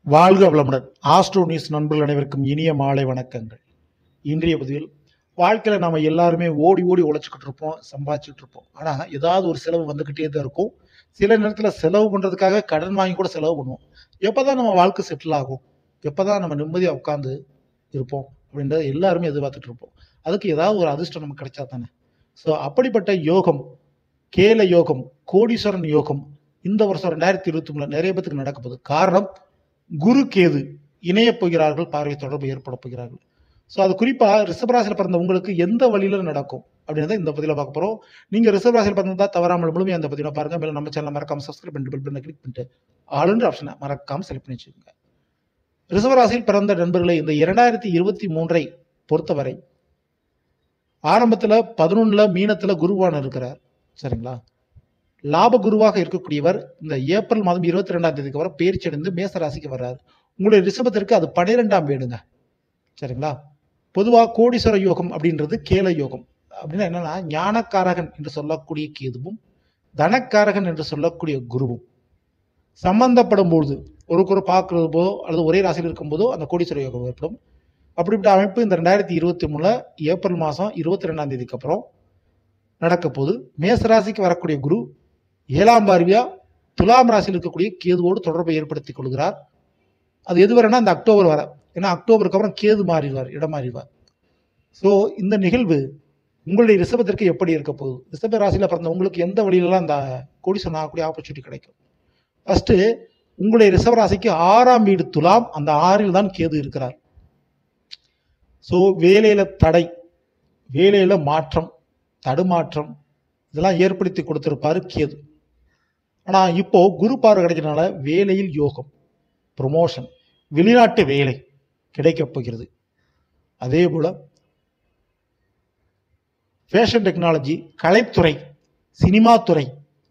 வாழ்க வளமுடன் astro news நண்பர்கள் அனைவருக்கும் இனிய மாலை வணக்கங்கள் இன்றைய பதிவில் வாழ்க்கையில் நாம எல்லாருமே ஓடி ஓடி உழைச்சிக்கிட்டு இருப்போம் சம்பாதிச்சுட்டு இருப்போம் ஆனால் ஏதாவது ஒரு செலவு வந்துக்கிட்டே தான் இருக்கும் சில நேரத்தில் செலவு பண்ணுறதுக்காக கடன் வாங்கி கூட செலவு பண்ணுவோம் எப்போ தான் நம்ம வாழ்க்கை செட்டில் ஆகும் எப்போ தான் நம்ம நிம்மதியாக உட்காந்து இருப்போம் அப்படின்றத எல்லாருமே எதிர்பார்த்துட்டு இருப்போம் அதுக்கு ஏதாவது ஒரு அதிர்ஷ்டம் நமக்கு கிடைச்சா தானே ஸோ அப்படிப்பட்ட யோகம் கேல யோகம் கோடீஸ்வரன் யோகம் இந்த வருஷம் ரெண்டாயிரத்தி இருபத்தி மூணுல நிறைய பேத்துக்கு நடக்க போகுது காரணம் குரு கேது இணையப் போகிறார்கள் பார்வை தொடர்பு ஏற்பட போகிறார்கள் ஸோ அது குறிப்பாக ரிஷபராசியில் பிறந்த உங்களுக்கு எந்த வழியில நடக்கும் அப்படின்றத இந்த பதிவில் பார்க்க போகிறோம் நீங்கள் ரிஷபராசியில் பிறந்தா தவறாமல் முழுமையாக அந்த பதிவில் பாருங்க மேலும் நம்ம சேனல் மறக்காம சப்ஸ்கிரைப் பண்ணிட்டு பெல் பண்ண கிளிக் பண்ணிட்டு ஆளுன்ற ஆப்ஷனை மறக்காம செலக்ட் பண்ணி வச்சுக்கோங்க ரிஷபராசியில் பிறந்த நண்பர்களை இந்த இரண்டாயிரத்தி இருபத்தி மூன்றை பொறுத்தவரை ஆரம்பத்தில் பதினொன்றில் மீனத்தில் குருவான் இருக்கிறார் சரிங்களா லாப குருவாக இருக்கக்கூடியவர் இந்த ஏப்ரல் மாதம் இருபத்தி ரெண்டாம் தேதிக்கு வர பயிற்சி அடைந்து மேச ராசிக்கு வர்றாரு உங்களுடைய ரிஷபத்திற்கு அது பன்னிரெண்டாம் வீடுங்க சரிங்களா பொதுவாக கோடீஸ்வர யோகம் அப்படின்றது கேல யோகம் அப்படின்னா என்னன்னா ஞானக்காரகன் என்று சொல்லக்கூடிய கேதுவும் தனக்காரகன் என்று சொல்லக்கூடிய குருவும் சம்பந்தப்படும் பொழுது ஒருக்கொரு பார்க்கறது போதோ அல்லது ஒரே ராசியில் இருக்கும்போதோ அந்த கோடீஸ்வர யோகம் ஏற்படும் அப்படிப்பட்ட அமைப்பு இந்த ரெண்டாயிரத்தி இருபத்தி மூணுல ஏப்ரல் மாதம் இருபத்தி ரெண்டாம் தேதிக்கு அப்புறம் நடக்க போகுது மேச ராசிக்கு வரக்கூடிய குரு ஏழாம் பார்வையா துலாம் ராசியில் இருக்கக்கூடிய கேதுவோடு தொடர்பை ஏற்படுத்திக் கொள்கிறார் அது எது வரனா அந்த அக்டோபர் வர ஏன்னா அக்டோபருக்கு அப்புறம் கேது மாறிடுவார் இடம் மாறிடுவார் ஸோ இந்த நிகழ்வு உங்களுடைய ரிஷபத்திற்கு எப்படி இருக்க போகுது ரிஷப ராசியில் பிறந்த உங்களுக்கு எந்த வழியிலலாம் அந்த கோடீஸ்வரன் ஆகக்கூடிய ஆப்பர்ச்சுனிட்டி கிடைக்கும் ஃபர்ஸ்ட் உங்களுடைய ரிஷப ராசிக்கு ஆறாம் வீடு துலாம் அந்த ஆறில் தான் கேது இருக்கிறார் ஸோ வேலையில தடை வேலையில மாற்றம் தடுமாற்றம் இதெல்லாம் ஏற்படுத்தி கொடுத்திருப்பாரு கேது ஆனா இப்போ குரு பார்வை கிடைக்கிறதுனால வேலையில் யோகம் ப்ரொமோஷன் வெளிநாட்டு வேலை கிடைக்கப் போகிறது அதே போல ஃபேஷன் டெக்னாலஜி கலைத்துறை சினிமா துறை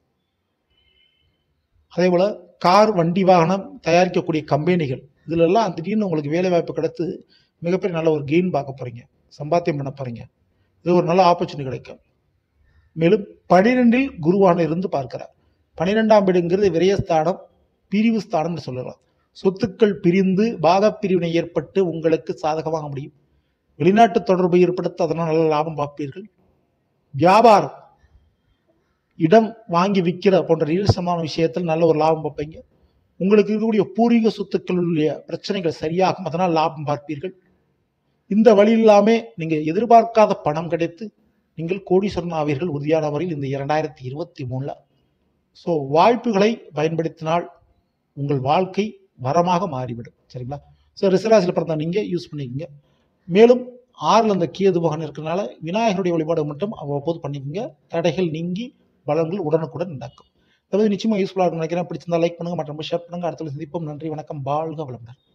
அதே போல கார் வண்டி வாகனம் தயாரிக்கக்கூடிய கம்பெனிகள் இதுலெல்லாம் திடீர்னு உங்களுக்கு வேலை வாய்ப்பு கிடைத்து மிகப்பெரிய நல்ல ஒரு கெயின் பார்க்க போறீங்க சம்பாத்தியம் பண்ண போறீங்க இது ஒரு நல்ல ஆப்பர்ச்சுனிட்டி கிடைக்கும் மேலும் பனிரெண்டில் குருவான இருந்து பார்க்கிறார் பனிரெண்டாம் வீடுங்கிறது விரயஸ்தானம் பிரிவு ஸ்தானம்னு சொல்லலாம் சொத்துக்கள் பிரிந்து பாகப் பிரிவினை ஏற்பட்டு உங்களுக்கு சாதகமாக முடியும் வெளிநாட்டு தொடர்பு ஏற்படுத்த அதனால் நல்ல லாபம் பார்ப்பீர்கள் வியாபாரம் இடம் வாங்கி விற்கிற போன்ற ரீல்சமான விஷயத்தில் நல்ல ஒரு லாபம் பார்ப்பீங்க உங்களுக்கு இருக்கக்கூடிய பூர்வீக சொத்துக்களுடைய பிரச்சனைகள் சரியாகும் அதனால் லாபம் பார்ப்பீர்கள் இந்த வழி இல்லாமே நீங்க எதிர்பார்க்காத பணம் கிடைத்து நீங்கள் கோடீஸ்வரன் ஆவீர்கள் உறுதியான முறையில் இந்த இரண்டாயிரத்தி இருபத்தி மூணுல ஸோ வாய்ப்புகளை பயன்படுத்தினால் உங்கள் வாழ்க்கை வரமாக மாறிவிடும் சரிங்களா ஸோ ரிசராசியில் பிறந்தா நீங்க யூஸ் பண்ணிக்கோங்க மேலும் ஆறில் அந்த கேது பகன் இருக்கிறனால விநாயகருடைய வழிபாடு மட்டும் அவ்வப்போது பண்ணிக்கோங்க தடைகள் நீங்கி பலன்கள் உடனுக்குடன் நடக்கும் அதாவது நிச்சயமா யூஸ்ஃபுல்லாக இருக்கும் நினைக்கிறேன் பிடிச்சிருந்தா லைக் பண்ணுங்க மற்றும் ஷேர் பண்ணுங்க அடுத்த சந்திப்போம் நன்றி வணக்கம் வாழ்க வளமுடன்